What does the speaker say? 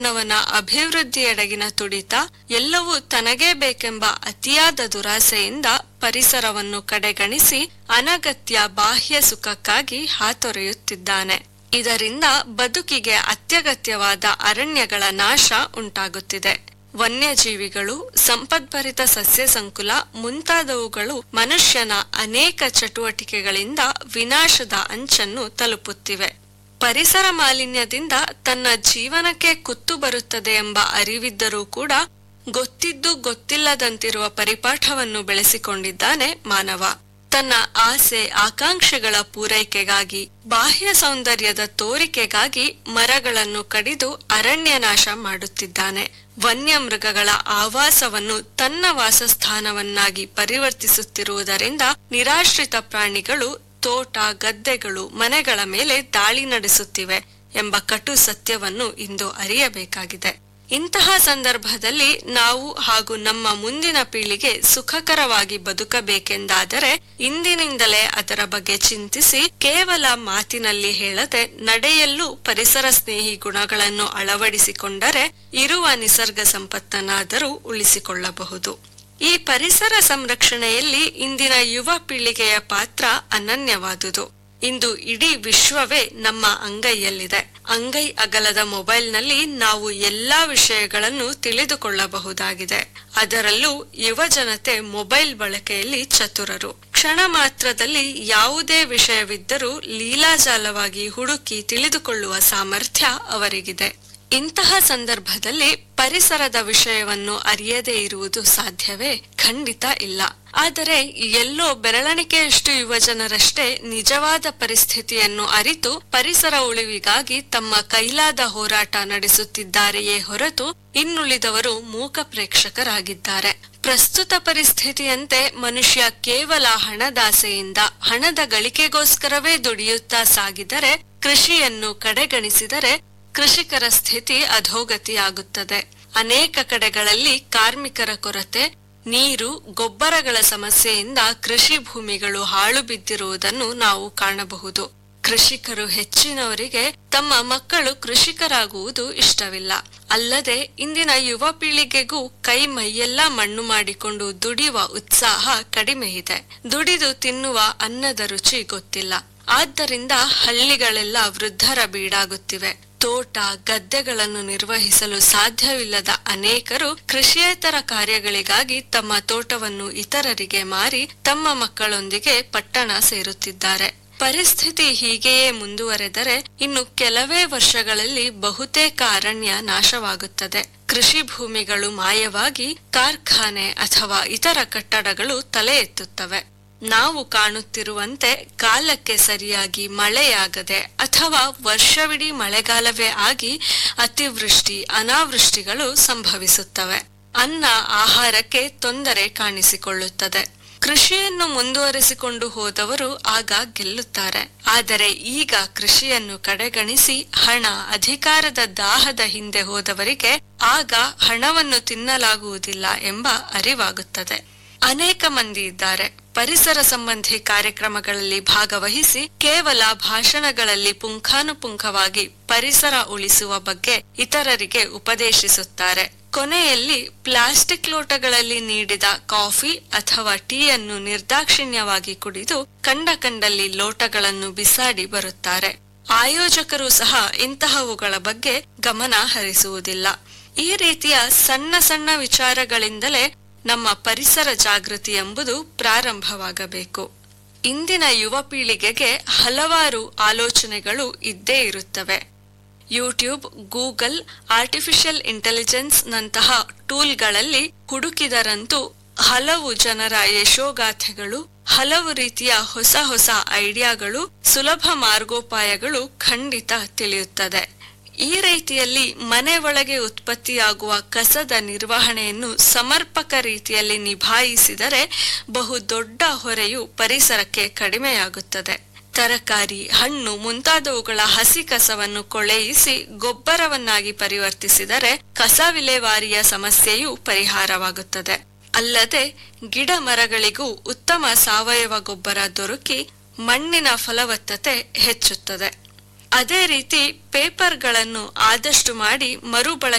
ಮಾನವನ ಅಭಿವೃದ್ಧಿಯೆಡೆಗಿನ ತುಡಿತ ಎಲ್ಲವೂ ತನಗೇ ಬೇಕೆಂಬ ಅತಿಯಾದ ದುರಾಸೆಯಿಂದ ಪರಿಸರವನ್ನು ಕಡೆಗಣಿಸಿ ಅನಗತ್ಯ ಬಾಹ್ಯ ಸುಖಕ್ಕಾಗಿ ಹಾತೊರೆಯುತ್ತಿದ್ದಾನೆ ಇದರಿಂದ ಬದುಕಿಗೆ ಅತ್ಯಗತ್ಯವಾದ ಅರಣ್ಯಗಳ ನಾಶ ಉಂಟಾಗುತ್ತಿದೆ ವನ್ಯಜೀವಿಗಳು ಸಂಪದ್ಭರಿತ ಸಸ್ಯ ಸಂಕುಲ ಮುಂತಾದವುಗಳು ಮನುಷ್ಯನ ಅನೇಕ ಚಟುವಟಿಕೆಗಳಿಂದ ವಿನಾಶದ ಅಂಚನ್ನು ತಲುಪುತ್ತಿವೆ ಪರಿಸರ ಮಾಲಿನ್ಯದಿಂದ ತನ್ನ ಜೀವನಕ್ಕೆ ಕುತ್ತು ಬರುತ್ತದೆ ಎಂಬ ಅರಿವಿದ್ದರೂ ಕೂಡ ಗೊತ್ತಿದ್ದು ಗೊತ್ತಿಲ್ಲದಂತಿರುವ ಪರಿಪಾಠವನ್ನು ಬೆಳೆಸಿಕೊಂಡಿದ್ದಾನೆ ಮಾನವ ತನ್ನ ಆಸೆ ಆಕಾಂಕ್ಷೆಗಳ ಪೂರೈಕೆಗಾಗಿ ಬಾಹ್ಯ ಸೌಂದರ್ಯದ ತೋರಿಕೆಗಾಗಿ ಮರಗಳನ್ನು ಕಡಿದು ಅರಣ್ಯನಾಶ ಮಾಡುತ್ತಿದ್ದಾನೆ ವನ್ಯಮೃಗಗಳ ಆವಾಸವನ್ನು ತನ್ನ ವಾಸಸ್ಥಾನವನ್ನಾಗಿ ಪರಿವರ್ತಿಸುತ್ತಿರುವುದರಿಂದ ನಿರಾಶ್ರಿತ ಪ್ರಾಣಿಗಳು ತೋಟ ಗದ್ದೆಗಳು ಮನೆಗಳ ಮೇಲೆ ದಾಳಿ ನಡೆಸುತ್ತಿವೆ ಎಂಬ ಕಟು ಸತ್ಯವನ್ನು ಇಂದು ಅರಿಯಬೇಕಾಗಿದೆ ಇಂತಹ ಸಂದರ್ಭದಲ್ಲಿ ನಾವು ಹಾಗೂ ನಮ್ಮ ಮುಂದಿನ ಪೀಳಿಗೆ ಸುಖಕರವಾಗಿ ಬದುಕಬೇಕೆಂದಾದರೆ ಇಂದಿನಿಂದಲೇ ಅದರ ಬಗ್ಗೆ ಚಿಂತಿಸಿ ಕೇವಲ ಮಾತಿನಲ್ಲಿ ಹೇಳದೆ ನಡೆಯಲ್ಲೂ ಪರಿಸರ ಸ್ನೇಹಿ ಗುಣಗಳನ್ನು ಅಳವಡಿಸಿಕೊಂಡರೆ ಇರುವ ನಿಸರ್ಗ ಸಂಪತ್ತನ್ನಾದರೂ ಉಳಿಸಿಕೊಳ್ಳಬಹುದು ಈ ಪರಿಸರ ಸಂರಕ್ಷಣೆಯಲ್ಲಿ ಇಂದಿನ ಯುವ ಪೀಳಿಗೆಯ ಪಾತ್ರ ಅನನ್ಯವಾದುದು ಇಂದು ಇಡೀ ವಿಶ್ವವೇ ನಮ್ಮ ಅಂಗೈಯಲ್ಲಿದೆ ಅಂಗೈ ಅಗಲದ ಮೊಬೈಲ್ನಲ್ಲಿ ನಾವು ಎಲ್ಲಾ ವಿಷಯಗಳನ್ನು ತಿಳಿದುಕೊಳ್ಳಬಹುದಾಗಿದೆ ಅದರಲ್ಲೂ ಯುವ ಜನತೆ ಮೊಬೈಲ್ ಬಳಕೆಯಲ್ಲಿ ಚತುರರು ಕ್ಷಣ ಮಾತ್ರದಲ್ಲಿ ಯಾವುದೇ ವಿಷಯವಿದ್ದರೂ ಲೀಲಾಜಾಲವಾಗಿ ಹುಡುಕಿ ತಿಳಿದುಕೊಳ್ಳುವ ಸಾಮರ್ಥ್ಯ ಅವರಿಗಿದೆ ಇಂತಹ ಸಂದರ್ಭದಲ್ಲಿ ಪರಿಸರದ ವಿಷಯವನ್ನು ಅರಿಯದೇ ಇರುವುದು ಸಾಧ್ಯವೇ ಖಂಡಿತ ಇಲ್ಲ ಆದರೆ ಎಲ್ಲೋ ಬೆರಳಣಿಕೆಯಷ್ಟು ಯುವಜನರಷ್ಟೇ ನಿಜವಾದ ಪರಿಸ್ಥಿತಿಯನ್ನು ಅರಿತು ಪರಿಸರ ಉಳಿವಿಗಾಗಿ ತಮ್ಮ ಕೈಲಾದ ಹೋರಾಟ ನಡೆಸುತ್ತಿದ್ದಾರೆಯೇ ಹೊರತು ಇನ್ನುಳಿದವರು ಮೂಕ ಪ್ರೇಕ್ಷಕರಾಗಿದ್ದಾರೆ ಪ್ರಸ್ತುತ ಪರಿಸ್ಥಿತಿಯಂತೆ ಮನುಷ್ಯ ಕೇವಲ ಹಣದಾಸೆಯಿಂದ ಹಣದ ಗಳಿಕೆಗೋಸ್ಕರವೇ ದುಡಿಯುತ್ತಾ ಸಾಗಿದರೆ ಕೃಷಿಯನ್ನು ಕಡೆಗಣಿಸಿದರೆ ಕೃಷಿಕರ ಸ್ಥಿತಿ ಅಧೋಗತಿಯಾಗುತ್ತದೆ ಅನೇಕ ಕಡೆಗಳಲ್ಲಿ ಕಾರ್ಮಿಕರ ಕೊರತೆ ನೀರು ಗೊಬ್ಬರಗಳ ಸಮಸ್ಯೆಯಿಂದ ಕೃಷಿ ಭೂಮಿಗಳು ಹಾಳು ಬಿದ್ದಿರುವುದನ್ನು ನಾವು ಕಾಣಬಹುದು ಕೃಷಿಕರು ಹೆಚ್ಚಿನವರಿಗೆ ತಮ್ಮ ಮಕ್ಕಳು ಕೃಷಿಕರಾಗುವುದು ಇಷ್ಟವಿಲ್ಲ ಅಲ್ಲದೆ ಇಂದಿನ ಯುವ ಪೀಳಿಗೆಗೂ ಕೈ ಮೈಯೆಲ್ಲ ಮಣ್ಣು ಮಾಡಿಕೊಂಡು ದುಡಿಯುವ ಉತ್ಸಾಹ ಕಡಿಮೆ ಇದೆ ದುಡಿದು ತಿನ್ನುವ ಅನ್ನದ ರುಚಿ ಗೊತ್ತಿಲ್ಲ ಆದ್ದರಿಂದ ಹಳ್ಳಿಗಳೆಲ್ಲ ವೃದ್ಧರ ಬೀಡಾಗುತ್ತಿವೆ ತೋಟ ಗದ್ದೆಗಳನ್ನು ನಿರ್ವಹಿಸಲು ಸಾಧ್ಯವಿಲ್ಲದ ಅನೇಕರು ಕೃಷಿಯೇತರ ಕಾರ್ಯಗಳಿಗಾಗಿ ತಮ್ಮ ತೋಟವನ್ನು ಇತರರಿಗೆ ಮಾರಿ ತಮ್ಮ ಮಕ್ಕಳೊಂದಿಗೆ ಪಟ್ಟಣ ಸೇರುತ್ತಿದ್ದಾರೆ ಪರಿಸ್ಥಿತಿ ಹೀಗೆಯೇ ಮುಂದುವರೆದರೆ ಇನ್ನು ಕೆಲವೇ ವರ್ಷಗಳಲ್ಲಿ ಬಹುತೇಕ ಅರಣ್ಯ ನಾಶವಾಗುತ್ತದೆ ಕೃಷಿ ಭೂಮಿಗಳು ಮಾಯವಾಗಿ ಕಾರ್ಖಾನೆ ಅಥವಾ ಇತರ ಕಟ್ಟಡಗಳು ತಲೆ ಎತ್ತುತ್ತವೆ ನಾವು ಕಾಣುತ್ತಿರುವಂತೆ ಕಾಲಕ್ಕೆ ಸರಿಯಾಗಿ ಮಳೆಯಾಗದೆ ಅಥವಾ ವರ್ಷವಿಡೀ ಮಳೆಗಾಲವೇ ಆಗಿ ಅತಿವೃಷ್ಟಿ ಅನಾವೃಷ್ಟಿಗಳು ಸಂಭವಿಸುತ್ತವೆ ಅನ್ನ ಆಹಾರಕ್ಕೆ ತೊಂದರೆ ಕಾಣಿಸಿಕೊಳ್ಳುತ್ತದೆ ಕೃಷಿಯನ್ನು ಮುಂದುವರೆಸಿಕೊಂಡು ಹೋದವರು ಆಗ ಗೆಲ್ಲುತ್ತಾರೆ ಆದರೆ ಈಗ ಕೃಷಿಯನ್ನು ಕಡೆಗಣಿಸಿ ಹಣ ಅಧಿಕಾರದ ದಾಹದ ಹಿಂದೆ ಹೋದವರಿಗೆ ಆಗ ಹಣವನ್ನು ತಿನ್ನಲಾಗುವುದಿಲ್ಲ ಎಂಬ ಅರಿವಾಗುತ್ತದೆ ಅನೇಕ ಮಂದಿ ಇದ್ದಾರೆ ಪರಿಸರ ಸಂಬಂಧಿ ಕಾರ್ಯಕ್ರಮಗಳಲ್ಲಿ ಭಾಗವಹಿಸಿ ಕೇವಲ ಭಾಷಣಗಳಲ್ಲಿ ಪುಂಖಾನುಪುಂಖವಾಗಿ ಪರಿಸರ ಉಳಿಸುವ ಬಗ್ಗೆ ಇತರರಿಗೆ ಉಪದೇಶಿಸುತ್ತಾರೆ ಕೊನೆಯಲ್ಲಿ ಪ್ಲಾಸ್ಟಿಕ್ ಲೋಟಗಳಲ್ಲಿ ನೀಡಿದ ಕಾಫಿ ಅಥವಾ ಟೀಯನ್ನು ನಿರ್ದಾಕ್ಷಿಣ್ಯವಾಗಿ ಕುಡಿದು ಕಂಡ ಕಂಡಲ್ಲಿ ಲೋಟಗಳನ್ನು ಬಿಸಾಡಿ ಬರುತ್ತಾರೆ ಆಯೋಜಕರು ಸಹ ಇಂತಹವುಗಳ ಬಗ್ಗೆ ಗಮನ ಹರಿಸುವುದಿಲ್ಲ ಈ ರೀತಿಯ ಸಣ್ಣ ಸಣ್ಣ ವಿಚಾರಗಳಿಂದಲೇ ನಮ್ಮ ಪರಿಸರ ಜಾಗೃತಿ ಎಂಬುದು ಪ್ರಾರಂಭವಾಗಬೇಕು ಇಂದಿನ ಯುವ ಪೀಳಿಗೆಗೆ ಹಲವಾರು ಆಲೋಚನೆಗಳು ಇದ್ದೇ ಇರುತ್ತವೆ ಯೂಟ್ಯೂಬ್ ಗೂಗಲ್ ಆರ್ಟಿಫಿಷಿಯಲ್ ಇಂಟೆಲಿಜೆನ್ಸ್ ನಂತಹ ಟೂಲ್ಗಳಲ್ಲಿ ಹುಡುಕಿದರಂತೂ ಹಲವು ಜನರ ಯಶೋಗಾಥೆಗಳು ಹಲವು ರೀತಿಯ ಹೊಸ ಹೊಸ ಐಡಿಯಾಗಳು ಸುಲಭ ಮಾರ್ಗೋಪಾಯಗಳು ಖಂಡಿತ ತಿಳಿಯುತ್ತದೆ ಈ ರೀತಿಯಲ್ಲಿ ಮನೆ ಒಳಗೆ ಉತ್ಪತ್ತಿಯಾಗುವ ಕಸದ ನಿರ್ವಹಣೆಯನ್ನು ಸಮರ್ಪಕ ರೀತಿಯಲ್ಲಿ ನಿಭಾಯಿಸಿದರೆ ಬಹು ದೊಡ್ಡ ಹೊರೆಯು ಪರಿಸರಕ್ಕೆ ಕಡಿಮೆಯಾಗುತ್ತದೆ ತರಕಾರಿ ಹಣ್ಣು ಮುಂತಾದವುಗಳ ಹಸಿ ಕಸವನ್ನು ಕೊಳೆಯಿಸಿ ಗೊಬ್ಬರವನ್ನಾಗಿ ಪರಿವರ್ತಿಸಿದರೆ ಕಸ ವಿಲೇವಾರಿಯ ಸಮಸ್ಯೆಯೂ ಪರಿಹಾರವಾಗುತ್ತದೆ ಅಲ್ಲದೆ ಗಿಡ ಮರಗಳಿಗೂ ಉತ್ತಮ ಸಾವಯವ ಗೊಬ್ಬರ ದೊರಕಿ ಮಣ್ಣಿನ ಫಲವತ್ತತೆ ಹೆಚ್ಚುತ್ತದೆ ಅದೇ ರೀತಿ ಪೇಪರ್ಗಳನ್ನು ಆದಷ್ಟು ಮಾಡಿ ಮರುಬಳಕೆ